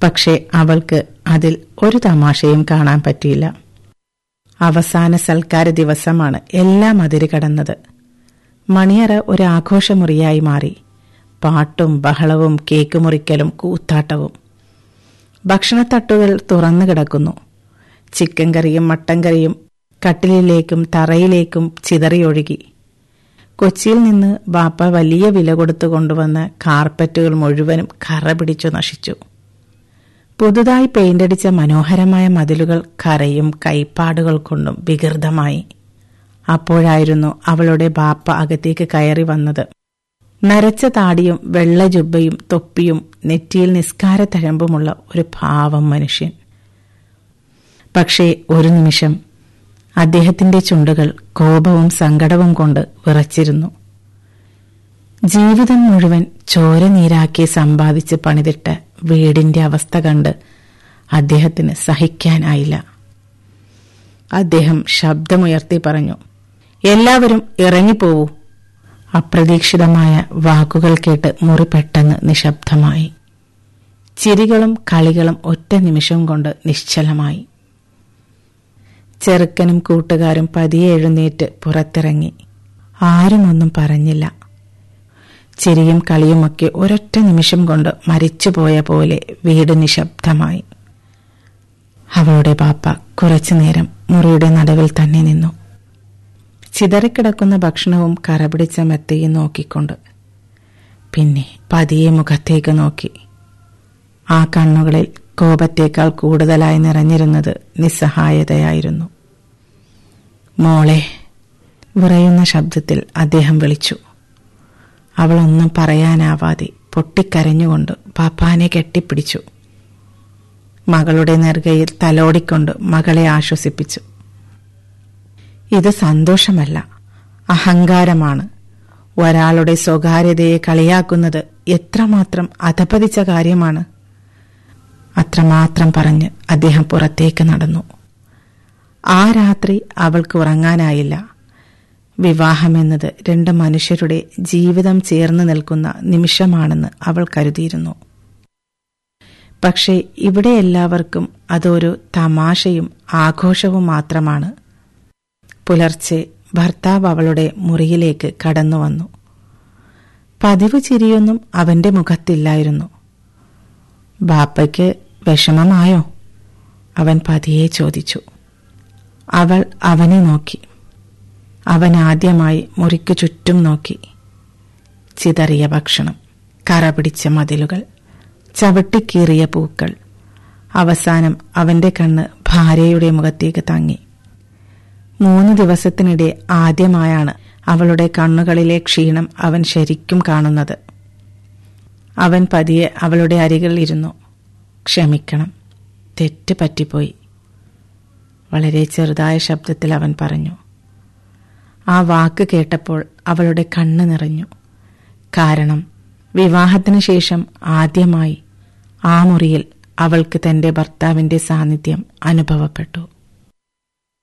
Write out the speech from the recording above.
പക്ഷേ അവൾക്ക് അതിൽ ഒരു തമാശയും കാണാൻ പറ്റിയില്ല അവസാന സൽക്കാര ദിവസമാണ് എല്ലാം അതിര് കടന്നത് മണിയറ ഒരു ആഘോഷമുറിയായി മാറി പാട്ടും ബഹളവും കേക്ക് മുറിക്കലും കൂത്താട്ടവും ഭക്ഷണത്തട്ടുകൾ തുറന്നു കിടക്കുന്നു ചിക്കൻ കറിയും മട്ടൻ കറിയും കട്ടിലിലേക്കും തറയിലേക്കും ചിതറിയൊഴുകി കൊച്ചിയിൽ നിന്ന് ബാപ്പ വലിയ വില കൊടുത്തു കൊണ്ടുവന്ന കാർപ്പറ്റുകൾ മുഴുവനും കറ പിടിച്ചു നശിച്ചു പുതുതായി പെയിന്റടിച്ച മനോഹരമായ മതിലുകൾ കറയും കൈപ്പാടുകൾ കൊണ്ടും വികൃതമായി അപ്പോഴായിരുന്നു അവളുടെ ബാപ്പ അകത്തേക്ക് കയറി വന്നത് നരച്ച താടിയും വെള്ള ജുബയും തൊപ്പിയും നെറ്റിയിൽ നിസ്കാര തഴമ്പുമുള്ള ഒരു പാവം മനുഷ്യൻ പക്ഷേ ഒരു നിമിഷം അദ്ദേഹത്തിന്റെ ചുണ്ടുകൾ കോപവും സങ്കടവും കൊണ്ട് വിറച്ചിരുന്നു ജീവിതം മുഴുവൻ ചോര നീരാക്കി സമ്പാദിച്ച് പണിതിട്ട വീടിന്റെ അവസ്ഥ കണ്ട് അദ്ദേഹത്തിന് സഹിക്കാനായില്ല അദ്ദേഹം ശബ്ദമുയർത്തി പറഞ്ഞു എല്ലാവരും ഇറങ്ങിപ്പോവൂ അപ്രതീക്ഷിതമായ വാക്കുകൾ കേട്ട് മുറി പെട്ടെന്ന് നിശബ്ദമായി ചിരികളും കളികളും ഒറ്റ നിമിഷം കൊണ്ട് നിശ്ചലമായി ചെറുക്കനും കൂട്ടുകാരും പതിയെ എഴുന്നേറ്റ് പുറത്തിറങ്ങി ആരുമൊന്നും പറഞ്ഞില്ല ചിരിയും കളിയുമൊക്കെ ഒരൊറ്റ നിമിഷം കൊണ്ട് മരിച്ചുപോയ പോലെ വീട് നിശബ്ദമായി അവളുടെ പാപ്പ കുറച്ചുനേരം മുറിയുടെ നടുവിൽ തന്നെ നിന്നു ചിതറിക്കിടക്കുന്ന ഭക്ഷണവും കറപിടിച്ച മെത്തയും നോക്കിക്കൊണ്ട് പിന്നെ പതിയെ മുഖത്തേക്ക് നോക്കി ആ കണ്ണുകളിൽ കോപത്തേക്കാൾ കൂടുതലായി നിറഞ്ഞിരുന്നത് നിസ്സഹായതയായിരുന്നു മോളെ വിറയുന്ന ശബ്ദത്തിൽ അദ്ദേഹം വിളിച്ചു അവളൊന്നും പറയാനാവാതെ പൊട്ടിക്കരഞ്ഞുകൊണ്ട് പാപ്പാനെ കെട്ടിപ്പിടിച്ചു മകളുടെ നെറുകയിൽ തലോടിക്കൊണ്ട് മകളെ ആശ്വസിപ്പിച്ചു ഇത് സന്തോഷമല്ല അഹങ്കാരമാണ് ഒരാളുടെ സ്വകാര്യതയെ കളിയാക്കുന്നത് എത്രമാത്രം അധപതിച്ച കാര്യമാണ് അത്രമാത്രം പറഞ്ഞ് അദ്ദേഹം പുറത്തേക്ക് നടന്നു ആ രാത്രി അവൾക്ക് ഉറങ്ങാനായില്ല വിവാഹമെന്നത് രണ്ട് മനുഷ്യരുടെ ജീവിതം ചേർന്ന് നിൽക്കുന്ന നിമിഷമാണെന്ന് അവൾ കരുതിയിരുന്നു പക്ഷേ ഇവിടെ എല്ലാവർക്കും അതൊരു തമാശയും ആഘോഷവും മാത്രമാണ് പുലർച്ചെ ഭർത്താവ് അവളുടെ മുറിയിലേക്ക് കടന്നു വന്നു പതിവ് ചിരിയൊന്നും അവന്റെ മുഖത്തില്ലായിരുന്നു ബാപ്പയ്ക്ക് വിഷമമായോ അവൻ പതിയെ ചോദിച്ചു അവൾ അവനെ നോക്കി അവൻ ആദ്യമായി മുറിക്ക് ചുറ്റും നോക്കി ചിതറിയ ഭക്ഷണം കറ പിടിച്ച മതിലുകൾ ചവിട്ടിക്കീറിയ പൂക്കൾ അവസാനം അവന്റെ കണ്ണ് ഭാര്യയുടെ മുഖത്തേക്ക് തങ്ങി മൂന്ന് ദിവസത്തിനിടെ ആദ്യമായാണ് അവളുടെ കണ്ണുകളിലെ ക്ഷീണം അവൻ ശരിക്കും കാണുന്നത് അവൻ പതിയെ അവളുടെ അരികിൽ ഇരുന്നു ക്ഷമിക്കണം തെറ്റ് പറ്റിപ്പോയി വളരെ ചെറുതായ ശബ്ദത്തിൽ അവൻ പറഞ്ഞു ആ വാക്ക് കേട്ടപ്പോൾ അവളുടെ കണ്ണ് നിറഞ്ഞു കാരണം വിവാഹത്തിനു ശേഷം ആദ്യമായി ആ മുറിയിൽ അവൾക്ക് തന്റെ ഭർത്താവിന്റെ സാന്നിധ്യം അനുഭവപ്പെട്ടു